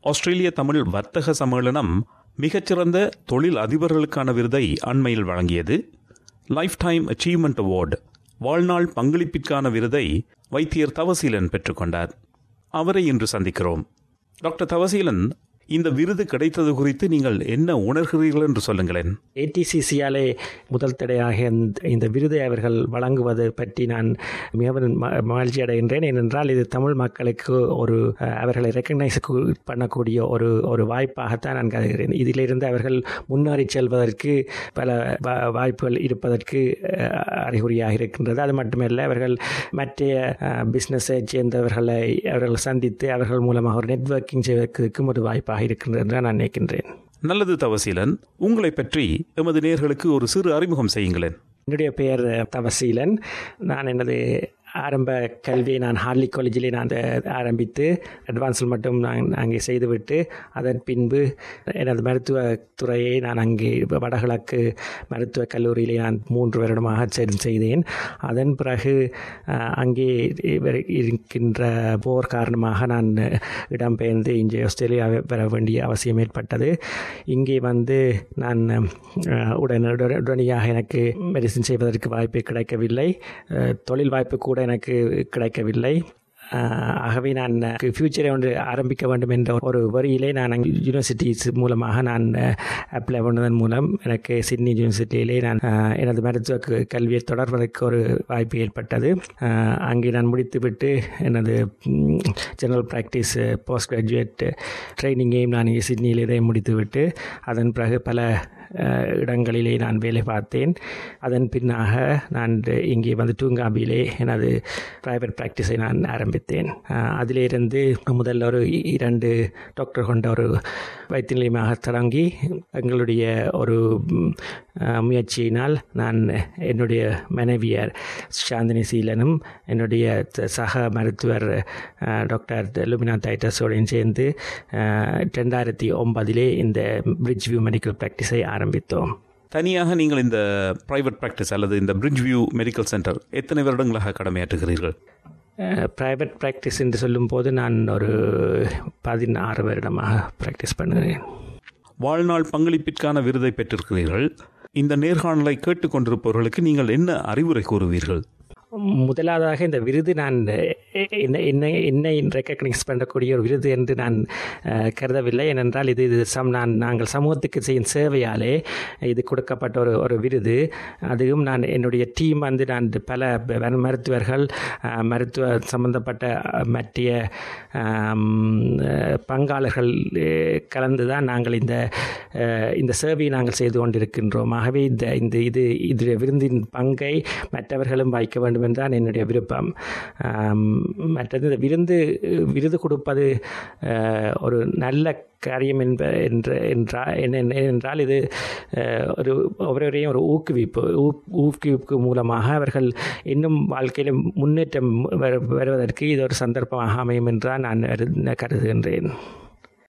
ஆஸ்திரேலிய தமிழ் வர்த்தக சம்மேளனம் மிகச்சிறந்த தொழில் அதிபர்களுக்கான விருதை அண்மையில் வழங்கியது லைஃப் டைம் அச்சீவ்மெண்ட் அவார்டு வாழ்நாள் பங்களிப்பிற்கான விருதை வைத்தியர் தவசீலன் பெற்றுக்கொண்டார் அவரை இன்று சந்திக்கிறோம் டாக்டர் தவசீலன் இந்த விருது கிடைத்தது குறித்து நீங்கள் என்ன உணர்கிறீர்கள் என்று சொல்லுங்களேன் ஏடிசிசியாலே முதல் தடையாக இந்த- இந்த விருதை அவர்கள் வழங்குவது பற்றி நான் மிகவும் ம- மகிழ்ச்சி அடைகின்றேன் ஏனென்றால் இது தமிழ் மக்களுக்கு ஒரு அஹ், அவர்களை ரெக்கக்னைஸ் பண்ணக்கூடிய ஒரு ஒரு வாய்ப்பாகத்தான் நான் கருதுகிறேன் இதிலிருந்து அவர்கள் முன்னேறி செல்வதற்கு பல வா- வாய்ப்புகள் இருப்பதற்கு அஹ், அறிகுறியாக இருக்கின்றது அது மட்டுமல்ல அவர்கள் மற்ற பிஸ்னஸை சேர்ந்தவர்களை அவர்கள் சந்தித்து அவர்கள் மூலமாக ஒரு நெட்வொர்க்கிங் செய்வதற்கும் ஒரு வாய்ப்பாக இருக்கின்றது என்று நான் நினைக்கின்றேன் நல்லது தவசீலன் உங்களை பற்றி எமது நேர்களுக்கு ஒரு சிறு அறிமுகம் செய்யுங்களேன் என்னுடைய பெயர் தவசீலன் நான் எனது ஆரம்ப கல்வியை நான் ஹார்லி காலேஜிலே நான் அதை ஆரம்பித்து அட்வான்ஸில் மட்டும் நான் அங்கே செய்துவிட்டு அதன் பின்பு எனது மருத்துவ துறையை நான் அங்கே வடகிழக்கு மருத்துவக் கல்லூரியிலே நான் மூன்று வருடமாக சேர்ந்து செய்தேன் அதன் பிறகு அஹ், அங்கே இவர் இருக்கின்ற போர் காரணமாக நான் இடம்பெயர்ந்து இங்கே ஆஸ்திரேலியா வர வேண்டிய அவசியம் ஏற்பட்டது இங்கே வந்து நான் அஹ், உடனே உடனடியாக எனக்கு மெடிசின் செய்வதற்கு வாய்ப்பு கிடைக்கவில்லை அஹ், தொழில் வாய்ப்பு கூட எனக்கு கிடைக்கவில்லை அஹ், ஆகவே நான் ஃபியூச்சரை ஒன்று ஆரம்பிக்க வேண்டும் என்ற ஒரு வரியிலே நான் அங்கே யூனிவர்சிட்டிஸ் மூலமாக நான் அப்ளை பண்ணதன் மூலம் எனக்கு சிட்னி யூனிவர்சிட்டியிலே நான் அஹ், எனது மருத்துவ க- கல்வியை தொடர்வதற்கு ஒரு வாய்ப்பு ஏற்பட்டது அஹ், அங்கே நான் முடித்துவிட்டு எனது ஜெனரல் ப்ராக்டிஸ் போஸ்ட் கிராஜுவேட் ட்ரைனிங்கையும் நான் இங்கே சிட்னியிலே முடித்துவிட்டு அதன் பிறகு பல அஹ், இடங்களிலே நான் வேலை பார்த்தேன் அதன் பின்னாக நான் இங்கே வந்து டூங்காபியிலே எனது ப்ரைவேட் ப்ராக்டிஸை நான் ஆரம்பித்தேன் அஹ், அதிலிருந்து முதல்ல ஒரு இ- இரண்டு டாக்டர் கொண்ட ஒரு வைத்திய நிலையமாக தொடங்கி எங்களுடைய ஒரு ம், அஹ், முயற்சியினால் நான் என்னுடைய மனைவியர் சாந்தினி சீலனும் என்னுடைய த- சக மருத்துவர் அஹ், டாக்டர் லுமினா டைட்டஸோடையும் சேர்ந்து அஹ், ரெண்டாயிரத்தி ஒன்பதிலே இந்த பிரிட்ஜ் வியூ மெடிக்கல் ப்ராக்டிஸை ஆரம்பித்தோம் தனியாக நீங்கள் இந்த பிரைவேட் பிராக்டிஸ் அல்லது இந்த பிரிட்ஜ் வியூ மெடிக்கல் சென்டர் எத்தனை வருடங்களாக கடமையாற்றுகிறீர்கள் ப்ரைவேட் ப்ராக்டிஸ் என்று சொல்லும்போது நான் ஒரு பதினாறு வருடமாக ப்ராக்டிஸ் பண்ணுகிறேன் வாழ்நாள் பங்களிப்பிற்கான விருதை பெற்றிருக்கிறீர்கள் இந்த நேர்காணலை கேட்டுக்கொண்டிருப்பவர்களுக்கு நீங்கள் என்ன அறிவுரை கூறுவீர்கள் முதலாவதாக இந்த விருது நான் எ- என்ன என்னை என்னை ரெக்கக்னைஸ் பண்ணக்கூடிய ஒரு விருது என்று நான் அஹ், கருதவில்லை ஏனென்றால் இது இது சம் நான் நாங்கள் சமூகத்துக்கு செய்யும் சேவையாலே இது கொடுக்கப்பட்ட ஒரு ஒரு விருது அதுவும் நான் என்னுடைய டீம் வந்து நான் பல ப- மருத்துவர்கள் அஹ், மருத்துவ சம்பந்தப்பட்ட அஹ், மற்ற ஆம், அஹ், பங்காளர்கள் அஹ், கலந்து தான் நாங்கள் இந்த அஹ், இந்த சேவையை நாங்கள் செய்து கொண்டிருக்கின்றோம் ஆகவே இந்த இந்த இது இது விருந்தின் பங்கை மற்றவர்களும் வைக்க வேண்டும் என்றுதான் என்னுடைய விருப்பம் ஆம், மற்றது இந்த விருந்து விருது கொடுப்பது அஹ், ஒரு நல்ல காரியம் என்ப என்ற என்றா என்ன என்ன- என்றால் இது அஹ், ஒரு ஒவ்வொருவரையும் ஒரு ஊக்குவிப்பு ஊக்- ஊக்குவிப்பு மூலமாக அவர்கள் இன்னும் வாழ்க்கையில் முன்னேற்றம் வரு- வருவதற்கு இது ஒரு சந்தர்ப்பமாக அமையும் என்றுதான் நான் கரு- கருதுகின்றேன்